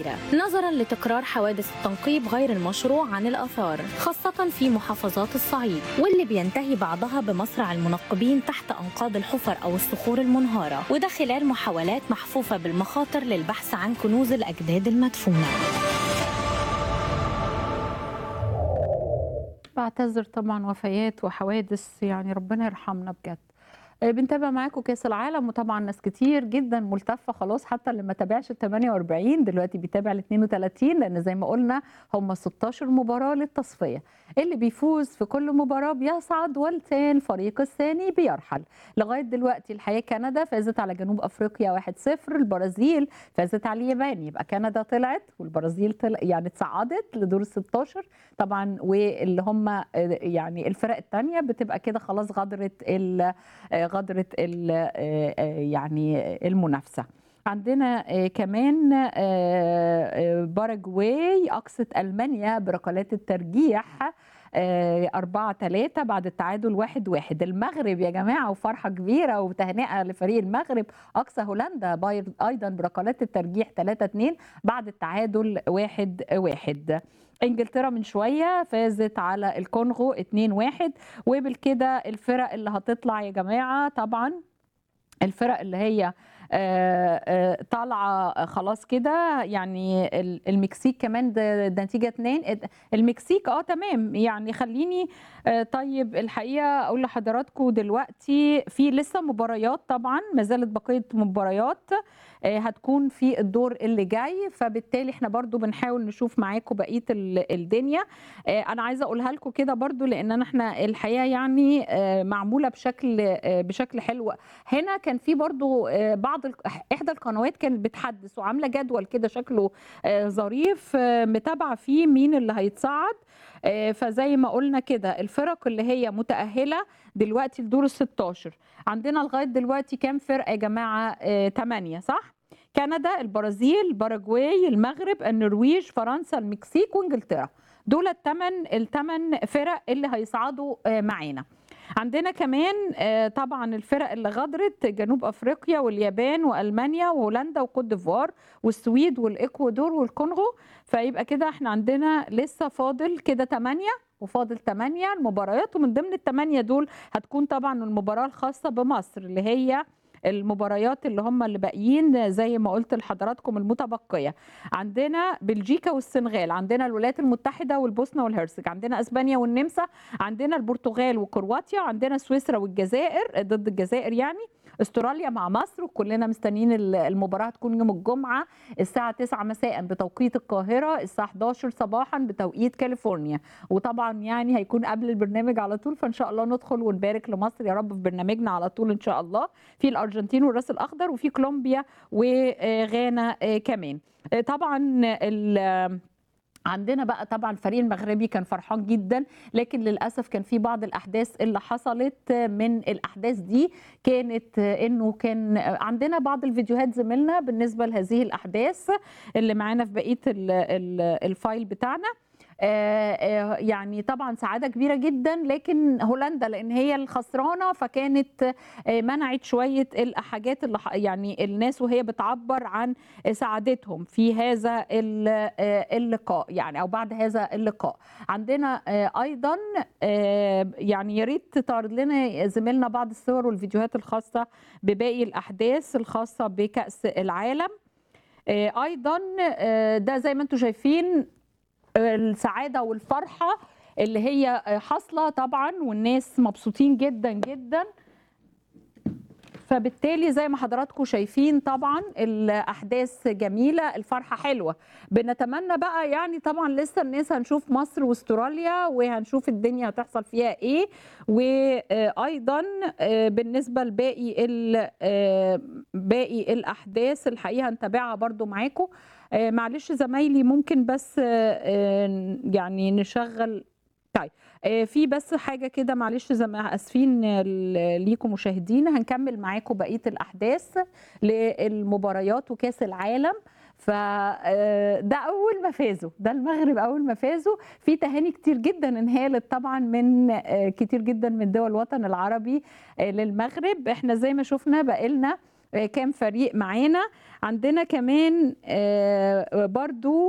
كبيرة نظرا لتكرار حوادث التنقيب غير المشروع عن الآثار خاصة في محافظات الصعيد واللي بينتهي بعضها بمصرع المنقبين تحت أنقاض الحفر أو الصخور المنهارة وده خلال محاولات محفوفة بالمخاطر للبحث عن كنوز الأجداد المدفونة بعتذر طبعا وفيات وحوادث يعني ربنا يرحمنا بجد آه، بنتابع معاكم كاس العالم وطبعا ناس كتير جدا ملتفه خلاص حتى اللي ما تابعش ال 48 دلوقتي بيتابع ال 32 لان زي ما قلنا هم 16 مباراه للتصفيه اللي بيفوز في كل مباراه بيصعد والثاني الفريق الثاني بيرحل لغايه دلوقتي الحقيقه كندا فازت على جنوب افريقيا 1-0 البرازيل فازت على اليابان يبقى كندا طلعت والبرازيل طلع يعني اتصعدت لدور ال 16 طبعا واللي هم آه، يعني الفرق الثانيه بتبقى كده خلاص غدرت ال آه، غدرت ال- آه، آه، يعني المنافسه عندنا آه، كمان آه، آه، باراجواي أقصت ألمانيا بركلات الترجيح آه، أربعة ثلاثة بعد التعادل واحد واحد المغرب يا جماعة وفرحة كبيرة وتهنئة لفريق المغرب أقصى هولندا باير أيضا بركلات الترجيح 3 2 بعد التعادل واحد واحد انجلترا من شويه فازت على الكونغو 2-1 وبالكده الفرق اللي هتطلع يا جماعه طبعا الفرق اللي هي آه، آه، طالعه خلاص كده يعني ال- المكسيك كمان ده ده نتيجه اتنين المكسيك اه تمام يعني خليني آه، طيب الحقيقه اقول لحضراتكم دلوقتي في لسه مباريات طبعا ما زالت بقيه مباريات آه، هتكون في الدور اللي جاي فبالتالي احنا برضو بنحاول نشوف معاكم بقيه ال- الدنيا آه، انا عايزه اقولها لكم كده برضو لان احنا الحقيقه يعني آه، معموله بشكل آه، بشكل حلو هنا كان في برضو آه، بعض ال- احدى القنوات كانت بتحدث وعامله جدول كده شكله آه، ظريف آه، متابعه فيه مين اللي هيتصعد آه، فزي ما قلنا كده الفرق اللي هي متأهلة دلوقتي لدور ال 16 عندنا لغاية دلوقتي كام فرقة يا جماعة 8 صح؟ كندا البرازيل باراجواي المغرب النرويج فرنسا المكسيك وانجلترا دول الثمان الثمان فرق اللي هيصعدوا آه، معانا عندنا كمان آه، طبعا الفرق اللي غادرت جنوب افريقيا واليابان والمانيا وهولندا وكوت ديفوار والسويد والاكوادور والكونغو فيبقى كده احنا عندنا لسه فاضل كده 8 وفاضل 8 المباريات ومن ضمن الثمانيه دول هتكون طبعا المباراه الخاصه بمصر اللي هي المباريات اللي هم اللي باقيين زي ما قلت لحضراتكم المتبقيه عندنا بلجيكا والسنغال عندنا الولايات المتحده والبوسنه والهرسك عندنا اسبانيا والنمسا عندنا البرتغال وكرواتيا عندنا سويسرا والجزائر ضد الجزائر يعني استراليا مع مصر وكلنا مستنيين ال- المباراه تكون يوم الجمعه الساعه 9 مساء بتوقيت القاهره الساعه 11 صباحا بتوقيت كاليفورنيا وطبعا يعني هيكون قبل البرنامج على طول فان شاء الله ندخل ونبارك لمصر يا رب في برنامجنا على طول ان شاء الله في الارجنتين والراس الاخضر وفي كولومبيا وغانا آه، كمان آه، طبعا ال- عندنا بقى طبعا الفريق المغربي كان فرحان جدا لكن للاسف كان في بعض الاحداث اللي حصلت من الاحداث دي كانت انه كان عندنا بعض الفيديوهات زميلنا بالنسبه لهذه الاحداث اللي معانا في بقيه ال- ال- الفايل بتاعنا آه، آه، يعني طبعا سعاده كبيره جدا لكن هولندا لان هي الخسرانه فكانت آه، منعت شويه الحاجات اللي ح- يعني الناس وهي بتعبر عن سعادتهم في هذا ال- آه، اللقاء يعني او بعد هذا اللقاء عندنا آه، ايضا آه، يعني يا ريت تعرض لنا زميلنا بعض الصور والفيديوهات الخاصه بباقي الاحداث الخاصه بكاس العالم آه، ايضا آه، ده زي ما انتم شايفين السعاده والفرحه اللي هي حاصله طبعا والناس مبسوطين جدا جدا فبالتالي زي ما حضراتكم شايفين طبعا الاحداث جميله الفرحه حلوه بنتمنى بقى يعني طبعا لسه الناس هنشوف مصر واستراليا وهنشوف الدنيا هتحصل فيها ايه وايضا بالنسبه لباقي ال- آه، باقي الاحداث الحقيقه هنتابعها برضو معاكم آه، معلش زمايلي ممكن بس آه، آه، يعني نشغل طيب آه، في بس حاجة كده معلش زي ما اسفين ل- ليكم مشاهدين هنكمل معاكم بقية الأحداث للمباريات وكأس العالم فده أول ما فازوا ده المغرب أول ما فازوا في تهاني كتير جدا انهالت طبعا من آه، كتير جدا من دول الوطن العربي آه، للمغرب احنا زي ما شفنا بقالنا كام فريق معانا عندنا كمان برضو